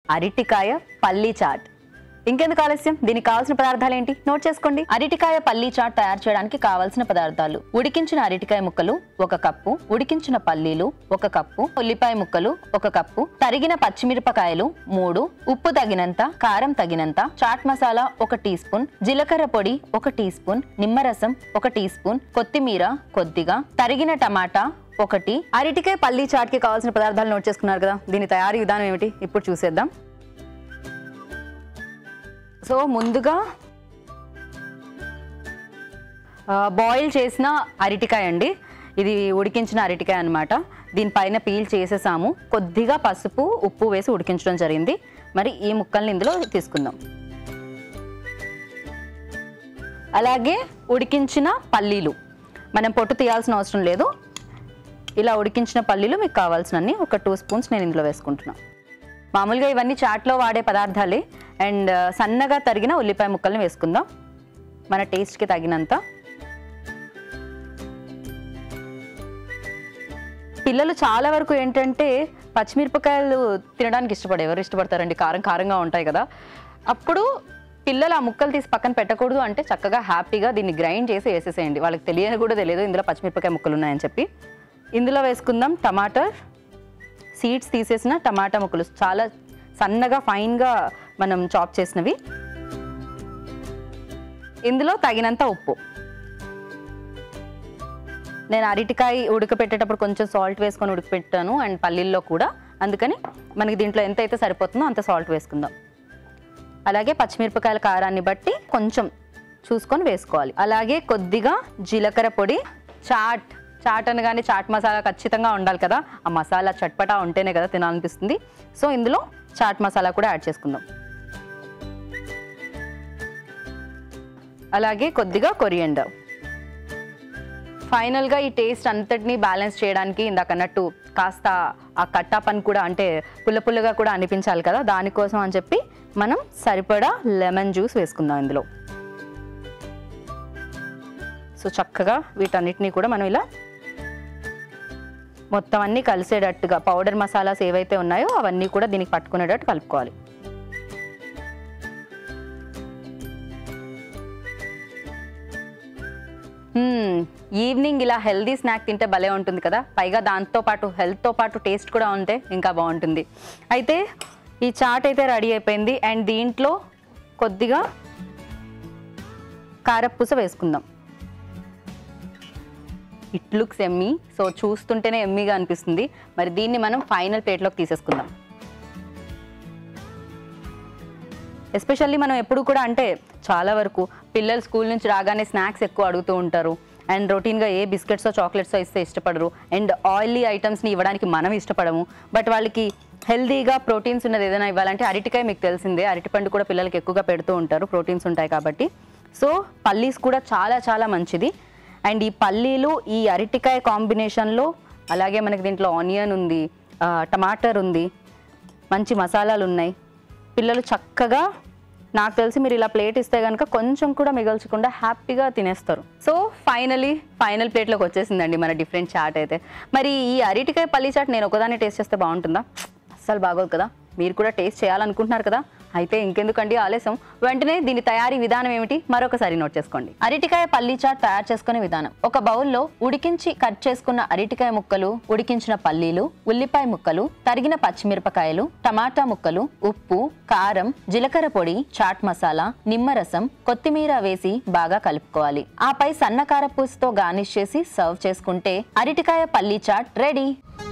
అరటికాయ పల్లీ చాట్ ఇంకెందుకు ఆలస్యం దీనికి కావాల్సిన పదార్థాలు ఏంటి నోట్ చేసుకోండి అరటికాయ పల్లీ చాట్ తయారు చేయడానికి కావాల్సిన పదార్థాలు ఉడికించిన అరటికాయ ముక్కలు ఒక కప్పు ఉడికించిన పల్లీలు ఒక కప్పు ఉల్లిపాయ ముక్కలు ఒక కప్పు తరిగిన పచ్చిమిరపకాయలు మూడు ఉప్పు తగినంత కారం తగినంత చాట్ మసాలా ఒక టీ స్పూన్ జీలకర్ర పొడి ఒక టీ స్పూన్ నిమ్మరసం ఒక టీ స్పూన్ కొత్తిమీర కొద్దిగా తరిగిన టమాటా ఒకటి అరటికాయ పల్లీ చాట్ కి కావాల్సిన పదార్థాలు నోట్ చేసుకున్నారు కదా దీని తయారీ విధానం ఏమిటి ఇప్పుడు చూసేద్దాం సో ముందుగా బాయిల్ చేసిన అరటికాయ అండి ఇది ఉడికించిన అరటికాయ అనమాట దీనిపైన పీల్ చేసేసాము కొద్దిగా పసుపు ఉప్పు వేసి ఉడికించడం జరిగింది మరి ఈ ముక్కల్ని ఇందులో తీసుకుందాం అలాగే ఉడికించిన పల్లీలు మనం పొట్టు తీయాల్సిన అవసరం లేదు ఇలా ఉడికించిన పల్లీలు మీకు కావాల్సినన్ని ఒక టూ స్పూన్స్ నేను ఇందులో వేసుకుంటున్నాను మామూలుగా ఇవన్నీ చాట్లో వాడే పదార్థాలే అండ్ సన్నగా తరిగిన ఉల్లిపాయ ముక్కల్ని వేసుకుందాం మన టేస్ట్కి తగినంత పిల్లలు చాలా వరకు ఏంటంటే పచ్చిమిరపకాయలు తినడానికి ఇష్టపడే ఎవరు ఇష్టపడతారండి కారం కారంగా ఉంటాయి కదా అప్పుడు పిల్లలు ఆ ముక్కలు తీసి పక్కన పెట్టకూడదు అంటే చక్కగా హ్యాపీగా దీన్ని గ్రైండ్ చేసి వేసేసేయండి వాళ్ళకి తెలియని కూడా తెలియదు ఇందులో పచ్చిమిరపకాయ ముక్కలు ఉన్నాయని చెప్పి ఇందులో వేసుకుందాం టమాటర్ సీడ్స్ తీసేసిన టమాటా ముక్కలు చాలా సన్నగా ఫైన్గా మనం చాప్ చేసినవి ఇందులో తగినంత ఉప్పు నేను అరటికాయ ఉడకపెట్టేటప్పుడు కొంచెం సాల్ట్ వేసుకొని ఉడకపెట్టాను అండ్ పల్లీల్లో కూడా అందుకని మనకి దీంట్లో ఎంత అయితే సరిపోతుందో అంత సాల్ట్ వేసుకుందాం అలాగే పచ్చిమిరపకాయల కారాన్ని బట్టి కొంచెం చూసుకొని వేసుకోవాలి అలాగే కొద్దిగా జీలకర్ర పొడి చాట్ చాట్ అనగానే చాట్ మసాలా ఖచ్చితంగా ఉండాలి కదా ఆ మసాలా చట్పటా ఉంటేనే కదా తినాలనిపిస్తుంది సో ఇందులో చాట్ మసాలా కూడా యాడ్ చేసుకుందాం అలాగే కొద్దిగా కొరియండర్ ఫైనల్గా ఈ టేస్ట్ అంతటినీ బ్యాలెన్స్ చేయడానికి ఇందాక అన్నట్టు కాస్త ఆ కట్టా పని కూడా అంటే పుల్ల పుల్లగా కూడా అనిపించాలి కదా దానికోసం అని చెప్పి మనం సరిపడా లెమన్ జ్యూస్ వేసుకుందాం ఇందులో సో చక్కగా వీటన్నిటినీ కూడా మనం ఇలా మొత్తం అన్నీ కలిసేటట్టుగా పౌడర్ మసాలాస్ ఏవైతే ఉన్నాయో అవన్నీ కూడా దీనికి పట్టుకునేటట్టు కలుపుకోవాలి మ్మ్. ఈవినింగ్ ఇలా హెల్దీ స్నాక్ తింటే భలే ఉంటుంది కదా పైగా దాంతో పాటు హెల్త్తో పాటు టేస్ట్ కూడా ఉంటే ఇంకా బాగుంటుంది అయితే ఈ చాట్ అయితే రెడీ అయిపోయింది అండ్ దీంట్లో కొద్దిగా కారపూస వేసుకుందాం ఇట్ లుక్స్ ఎమ్మీ సో చూస్తుంటేనే ఎమ్మీగా అనిపిస్తుంది మరి దీన్ని మనం ఫైనల్ ప్లేట్లోకి తీసేసుకుందాం ఎస్పెషల్లీ మనం ఎప్పుడు కూడా అంటే చాలా వరకు పిల్లలు స్కూల్ నుంచి రాగానే స్నాక్స్ ఎక్కువ అడుగుతూ ఉంటారు అండ్ రొటీన్గా ఏ బిస్కెట్సో చాక్లెట్సో ఇస్తే ఇష్టపడరు అండ్ ఆయిలీ ఐటమ్స్ని ఇవ్వడానికి మనం ఇష్టపడము బట్ వాళ్ళకి హెల్దీగా ప్రోటీన్స్ ఉన్నది ఏదైనా ఇవ్వాలంటే అరటికాయ మీకు తెలిసిందే అరటిపండు కూడా పిల్లలకి ఎక్కువగా పెడుతూ ఉంటారు ప్రోటీన్స్ ఉంటాయి కాబట్టి సో పల్లీస్ కూడా చాలా చాలా మంచిది అండ్ ఈ పల్లీలు ఈ అరటికాయ కాంబినేషన్లో అలాగే మనకి దీంట్లో ఆనియన్ ఉంది ఆ, టమాటర్ ఉంది మంచి మసాలాలు ఉన్నాయి పిల్లలు చక్కగా నాకు తెలిసి మీరు ఇలా ప్లేట్ ఇస్తే కనుక కొంచెం కూడా మిగల్చకుండా హ్యాపీగా తినేస్తారు సో ఫైనలీ ఫైనల్ ప్లేట్లోకి వచ్చేసిందండి మన డిఫరెంట్ చాట్ అయితే మరి ఈ అరటికాయ పల్లి చాట్ నేను ఒకదాన్ని టేస్ట్ చేస్తే బాగుంటుందా అస్సలు బాగోదు కదా మీరు కూడా టేస్ట్ చేయాలనుకుంటున్నారు కదా అయితే ఇంకెందుకండి ఆలస్యం వెంటనే దీని తయారీ విధానం ఏమిటి మరొకసారి నోట్ చేసుకోండి అరటికాయ పల్లి చాట్ తయారు చేసుకునే విధానం ఒక బౌల్లో ఉడికించి కట్ చేసుకున్న అరటికాయ ముక్కలు ఉడికించిన పల్లీలు ఉల్లిపాయ ముక్కలు తరిగిన పచ్చిమిరపకాయలు టమాటా ముక్కలు ఉప్పు కారం జీలకర్ర పొడి చాట్ మసాలా నిమ్మరసం కొత్తిమీర వేసి బాగా కలుపుకోవాలి ఆపై సన్న కారపూసతో గార్నిష్ చేసి సర్వ్ చేసుకుంటే అరటికాయ పల్లి చాట్ రెడీ